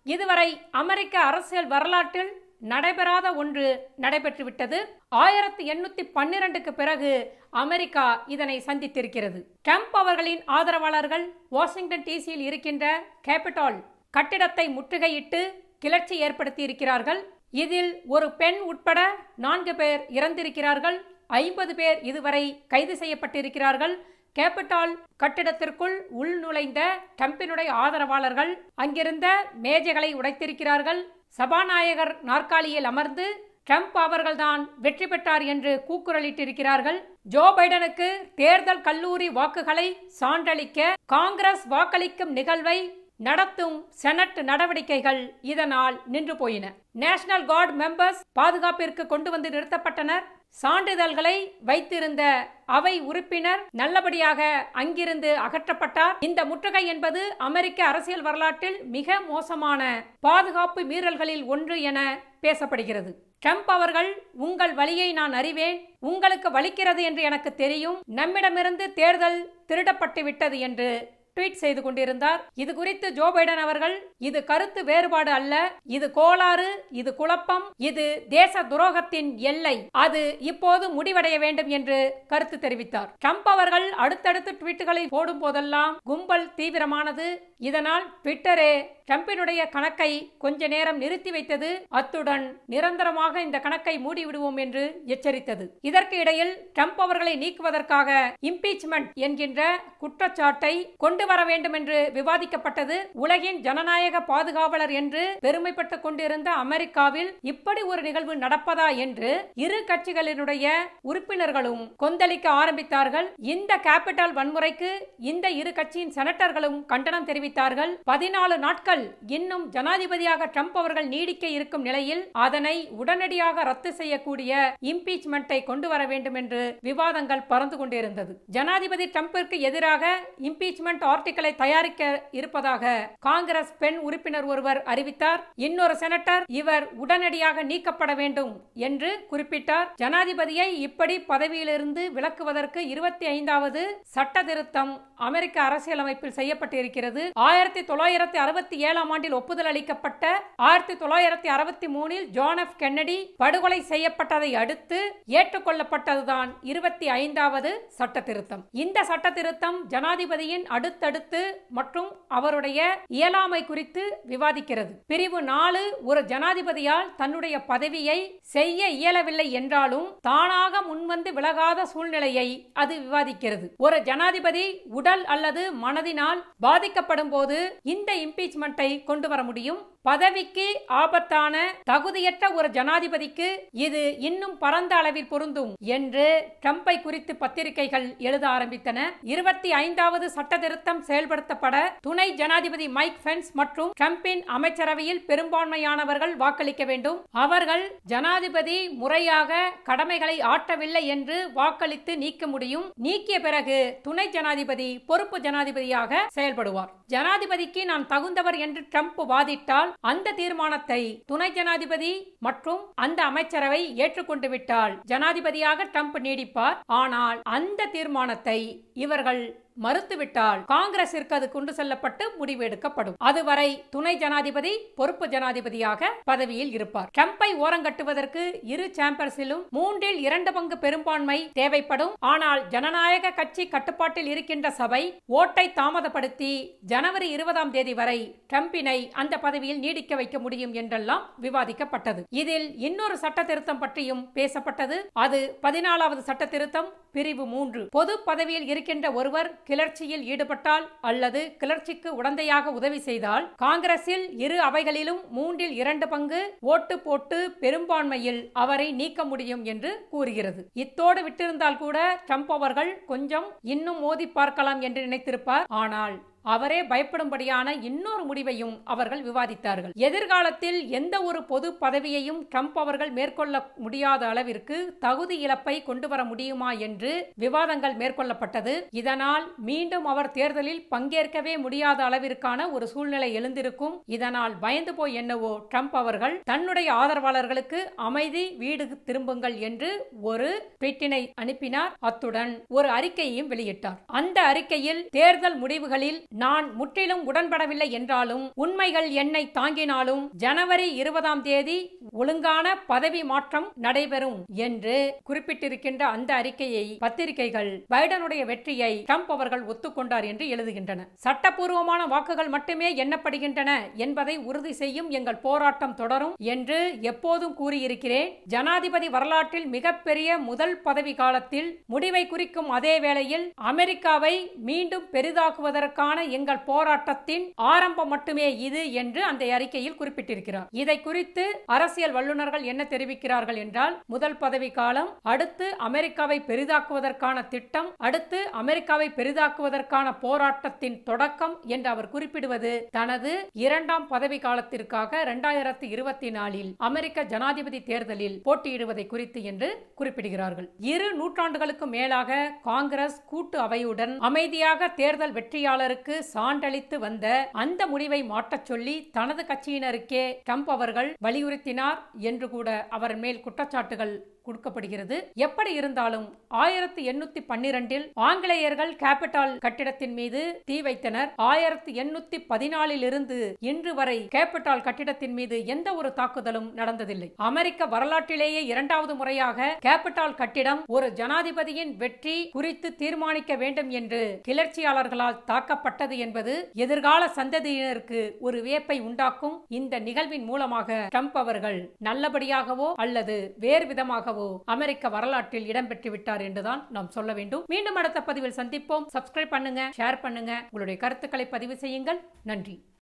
இதுவரை அமெரிக்க அரசியல் வரலாற்றில் நடைபெறாத ஒன்று நடைபெற்றுவிட்டது ஆயிரத்தி எண்ணூத்தி பன்னிரண்டுக்கு பிறகு அமெரிக்கா இதனை சந்தித்திருக்கிறது ட்ரம்ப் அவர்களின் ஆதரவாளர்கள் வாஷிங்டன் டிசியில் இருக்கின்ற கேபிட்டால் கட்டிடத்தை முற்றுகையிட்டு கிளர்ச்சி ஏற்படுத்தி இருக்கிறார்கள் இதில் ஒரு பெண் உட்பட நான்கு பேர் இறந்திருக்கிறார்கள் ஐம்பது பேர் இதுவரை கைது செய்யப்பட்டிருக்கிறார்கள் கேபிட்டால் கட்டிடத்திற்குள் உள்நுழைந்த ட்ரம்பினுடைய ஆதரவாளர்கள் அங்கிருந்த மேஜைகளை உடைத்திருக்கிறார்கள் சபாநாயகர் நாற்காலியில் அமர்ந்து ட்ரம்ப் அவர்கள்தான் வெற்றி பெற்றார் என்று கூக்குரலிட்டிருக்கிறார்கள் ஜோ பைடனுக்கு தேர்தல் கல்லூரி வாக்குகளை சான்றளிக்க காங்கிரஸ் வாக்களிக்கும் நிகழ்வை நடத்தும் செனட் நடவடிக்கைகள் இதனால் நின்று போயின நேஷனல் கார்டு மெம்பர்ஸ் பாதுகாப்பிற்கு கொண்டு வந்து நிறுத்தப்பட்டனர் சான்றிதழ்களை வைத்திருந்த அவை உறுப்பினர் நல்லபடியாக அங்கிருந்து அகற்றப்பட்டார் இந்த முற்றுகை என்பது அமெரிக்க அரசியல் வரலாற்றில் மிக மோசமான பாதுகாப்பு மீறல்களில் ஒன்று என பேசப்படுகிறது ட்ரம்ப் அவர்கள் உங்கள் வழியை நான் அறிவேன் உங்களுக்கு வலிக்கிறது என்று எனக்கு தெரியும் நம்மிடமிருந்து தேர்தல் திருடப்பட்டு விட்டது என்று ட்வீட் செய்து கொண்டிருந்தார் இது குறித்து ஜோ பைடன் அவர்கள் இது கருத்து வேறுபாடு அல்ல இது கோளாறு இது குழப்பம் இது தேச துரோகத்தின் எல்லை அது இப்போது முடிவடைய வேண்டும் என்று கருத்து தெரிவித்தார் ட்ரம்ப் அவர்கள் அடுத்தடுத்து ட்வீட்டுகளை போடும் போதெல்லாம் கும்பல் தீவிரமானது இதனால் ட்விட்டரே ட்ரம்பினுடைய கணக்கை கொஞ்ச நேரம் நிறுத்தி வைத்தது அத்துடன் நிரந்தரமாக இந்த கணக்கை மூடிவிடுவோம் என்று எச்சரித்தது இதற்கு இடையில் ட்ரம்ப் அவர்களை நீக்குவதற்காக இம்பீச்மெண்ட் என்கின்ற குற்றச்சாட்டை கொண்டு வர வேண்டும் என்று விவாதிக்கப்பட்டது உலகின் ஜனநாயக பாதுகாவலர் என்று பெருமைப்பட்டுக் கொண்டிருந்த அமெரிக்காவில் இப்படி ஒரு நிகழ்வு நடப்பதா என்று இரு கட்சிகளினுடைய உறுப்பினர்களும் கொந்தளிக்க ஆரம்பித்தார்கள் இந்த கேபிட்டல் வன்முறைக்கு இந்த இரு கட்சியின் செனட்டர்களும் கண்டனம் தெரிவித்தார்கள் பதினாலு நாட்கள் இன்னும் ஜனாதிபதியாக ட்ரம்ப் அவர்கள் நீடிக்க இருக்கும் நிலையில் அதனை உடனடியாக ரத்து செய்யக்கூடிய இம்பீச்மெண்ட்டை கொண்டு வர வேண்டும் என்று விவாதங்கள் பறந்து கொண்டிருந்தது ஜனாதிபதி ட்ரம்பிற்கு எதிராக இம்பீச்மெண்ட் ஆர்டிக்கலை தயாரிக்க இருப்பதாக காங்கிரஸ் பெண் உறுப்பினர் ஒருவர் அறிவித்தார் இன்னொரு செனட்டர் இவர் உடனடியாக நீக்கப்பட வேண்டும் என்று குறிப்பிட்டார் ஜனாதிபதியை இப்படி பதவியிலிருந்து விலக்குவதற்கு இருபத்தி ஐந்தாவது சட்ட திருத்தம் அமெரிக்க அரசியலமைப்பில் செய்யப்பட்டிருக்கிறது ஆயிரத்தி தொள்ளாயிரத்தி அறுபத்தி ஏழாம் ஆண்டில் ஒப்புதல் அளிக்கப்பட்ட ஆயிரத்தி தொள்ளாயிரத்தி அறுபத்தி மூணில் ஜான் எஃப் கென்னடி படுகொலை செய்யப்பட்டதை அடுத்து ஏற்றுக்கொள்ளப்பட்டதுதான் இருபத்தி ஐந்தாவது சட்ட திருத்தம் இந்த சட்ட திருத்தம் ஜனாதிபதியின் அடுத்தடுத்து மற்றும் அவருடைய இயலாமை குறித்து விவாதிக்கிறது பிரிவு நாலு ஒரு ஜனாதிபதியால் தன்னுடைய பதவியை செய்ய இயலவில்லை என்றாலும் தானாக முன்வந்து விலகாத சூழ்நிலையை அது விவாதிக்கிறது ஒரு ஜனாதிபதி உடல் அல்லது மனதினால் பாதிக்கப்படும் போது இந்த இம்பீச்மெண்ட்டை கொண்டு வர முடியும் பதவிக்கு ஆபத்தான தகுதியற்ற ஒரு ஜனாதிபதிக்கு இது இன்னும் பரந்த அளவில் பொருந்தும் என்று ட்ரம்பை குறித்து பத்திரிகைகள் எழுத ஆரம்பித்தன இருபத்தி ஐந்தாவது சட்ட திருத்தம் செயல்படுத்தப்பட துணை ஜனாதிபதி மைக் பென்ஸ் மற்றும் ட்ரம்பின் அமைச்சரவையில் பெரும்பான்மையானவர்கள் வாக்களிக்க வேண்டும் அவர்கள் ஜனாதிபதி முறையாக கடமைகளை ஆற்றவில்லை என்று வாக்களித்து நீக்க முடியும் நீக்கிய பிறகு துணை ஜனாதிபதி பொறுப்பு ஜனாதிபதியாக செயல்படுவார் ஜனாதிபதிக்கு நான் தகுந்தவர் என்று ட்ரம்ப் வாதிட்டால் அந்த தீர்மானத்தை துணை ஜனாதிபதி மற்றும் அந்த அமைச்சரவை ஏற்றுக்கொண்டு விட்டால் ஜனாதிபதியாக ட்ரம்ப் நீடிப்பார் ஆனால் அந்த தீர்மானத்தை இவர்கள் மறுத்துவிட்டால் காங்கிரசிற்கு அது கொண்டு செல்லப்பட்டு முடிவு எடுக்கப்படும் அதுவரை துணை ஜனாதிபதி பொறுப்பு ஜனாதிபதியாக பதவியில் இருப்பார் ட்ரம்பை ஓரங்கட்டுவதற்கு இரு சாம்பர்ஸிலும் மூன்றில் இரண்டு பங்கு பெரும்பான்மை தேவைப்படும் ஆனால் ஜனநாயக கட்சி கட்டுப்பாட்டில் இருக்கின்ற சபை ஓட்டை தாமதப்படுத்தி ஜனவரி இருபதாம் தேதி வரை ட்ரம்பினை அந்த பதவியில் நீடிக்க வைக்க முடியும் என்றெல்லாம் விவாதிக்கப்பட்டது இதில் இன்னொரு சட்ட திருத்தம் பற்றியும் பேசப்பட்டது அது பதினாலாவது சட்ட திருத்தம் பிரிவு மூன்று பொது பதவியில் இருக்கின்ற ஒருவர் கிளர்ச்சியில் ஈடுபட்டால் அல்லது கிளர்ச்சிக்கு உடந்தையாக உதவி செய்தால் காங்கிரஸில் இரு அவைகளிலும் மூன்றில் இரண்டு பங்கு ஓட்டு போட்டு பெரும்பான்மையில் அவரை நீக்க முடியும் என்று கூறுகிறது இத்தோடு விட்டிருந்தால் கூட ட்ரம்ப் அவர்கள் கொஞ்சம் இன்னும் மோதி பார்க்கலாம் என்று நினைத்திருப்பார் ஆனால் அவரே பயப்படும்படியான இன்னொரு முடிவையும் அவர்கள் விவாதித்தார்கள் எதிர்காலத்தில் எந்த ஒரு பொது பதவியையும் ட்ரம்ப் அவர்கள் மேற்கொள்ள முடியாத அளவிற்கு தகுதி இழப்பை கொண்டு வர முடியுமா என்று விவாதங்கள் மேற்கொள்ளப்பட்டது இதனால் மீண்டும் அவர் தேர்தலில் பங்கேற்கவே முடியாத அளவிற்கான ஒரு சூழ்நிலை எழுந்திருக்கும் இதனால் பயந்து போய் என்னவோ ட்ரம்ப் அவர்கள் தன்னுடைய ஆதரவாளர்களுக்கு அமைதி வீடு திரும்புங்கள் என்று ஒரு ட்வீட்டினை அனுப்பினார் அத்துடன் ஒரு அறிக்கையையும் வெளியிட்டார் அந்த அறிக்கையில் தேர்தல் முடிவுகளில் நான் முற்றிலும் உடன்படவில்லை என்றாலும் உண்மைகள் என்னை தாங்கினாலும் ஜனவரி இருபதாம் தேதி ஒழுங்கான பதவி மாற்றம் நடைபெறும் என்று குறிப்பிட்டிருக்கின்ற அந்த அறிக்கையை பத்திரிகைகள் பைடனுடைய வெற்றியை ட்ரம்ப் அவர்கள் ஒத்துக்கொண்டார் என்று எழுதுகின்றன சட்டப்பூர்வமான வாக்குகள் மட்டுமே எண்ணப்படுகின்றன என்பதை உறுதி செய்யும் எங்கள் போராட்டம் தொடரும் என்று எப்போதும் கூறியிருக்கிறேன் ஜனாதிபதி வரலாற்றில் மிகப்பெரிய முதல் பதவி காலத்தில் முடிவை குறிக்கும் அதே வேளையில் அமெரிக்காவை மீண்டும் பெரிதாக்குவதற்கான எங்கள் போராட்டத்தின் ஆரம்பம் மட்டுமே இது என்று அந்த அறிக்கையில் குறிப்பிட்டிருக்கிறார் இதை குறித்து அரசியல் வல்லுநர்கள் என்ன தெரிவிக்கிறார்கள் என்றால் முதல் பதவி காலம் அடுத்து அமெரிக்காவை பெரிதாக்குவதற்கான திட்டம் அடுத்து அமெரிக்காவை பெரிதாக்குவதற்கான போராட்டத்தின் தொடக்கம் என்று அவர் குறிப்பிடுவது தனது இரண்டாம் பதவி காலத்திற்காக இரண்டாயிரத்தி இருபத்தி நாலில் அமெரிக்க ஜனாதிபதி தேர்தலில் போட்டியிடுவதை குறித்து என்று குறிப்பிடுகிறார்கள் இரு நூற்றாண்டுகளுக்கு மேலாக காங்கிரஸ் கூட்டு அவையுடன் அமைதியாக தேர்தல் வெற்றியாளருக்கு சான்றளித்து வந்த அந்த முடிவை மாற்றச் சொல்லி தனது கட்சியினருக்கே ட்ரம்ப் அவர்கள் வலியுறுத்தினார் என்று கூட அவர் மேல் குற்றச்சாட்டுகள் கொடுக்கப்படுகிறது எப்படி இருந்தாலும் ஆயிரத்தி எண்ணூத்தி பன்னிரண்டில் ஆங்கிலேயர்கள் கேபிட்டல் கட்டிடத்தின் மீது தீ வைத்தனர் ஆயிரத்தி எண்ணூத்தி பதினாலில் இருந்து இன்று வரை கேபிட்டல் கட்டிடத்தின் மீது எந்த ஒரு தாக்குதலும் நடந்ததில்லை அமெரிக்க வரலாற்றிலேயே இரண்டாவது முறையாக கேபிட்டல் கட்டிடம் ஒரு ஜனாதிபதியின் வெற்றி குறித்து தீர்மானிக்க வேண்டும் என்று கிளர்ச்சியாளர்களால் தாக்கப்பட்டது என்பது எதிர்கால சந்ததியினருக்கு ஒரு வியப்பை உண்டாக்கும் இந்த நிகழ்வின் மூலமாக ட்ரம்ப் அவர்கள் நல்லபடியாகவோ அல்லது வேறு விதமாக அமெரிக்க வரலாற்றில் இடம்பெற்று விட்டார் என்றுதான் நாம் சொல்ல வேண்டும் மீண்டும் அடுத்த பதிவில் சந்திப்போம் சப்ஸ்கிரைப் பண்ணுங்க ஷேர் பண்ணுங்க உங்களுடைய கருத்துக்களை பதிவு செய்யுங்கள் நன்றி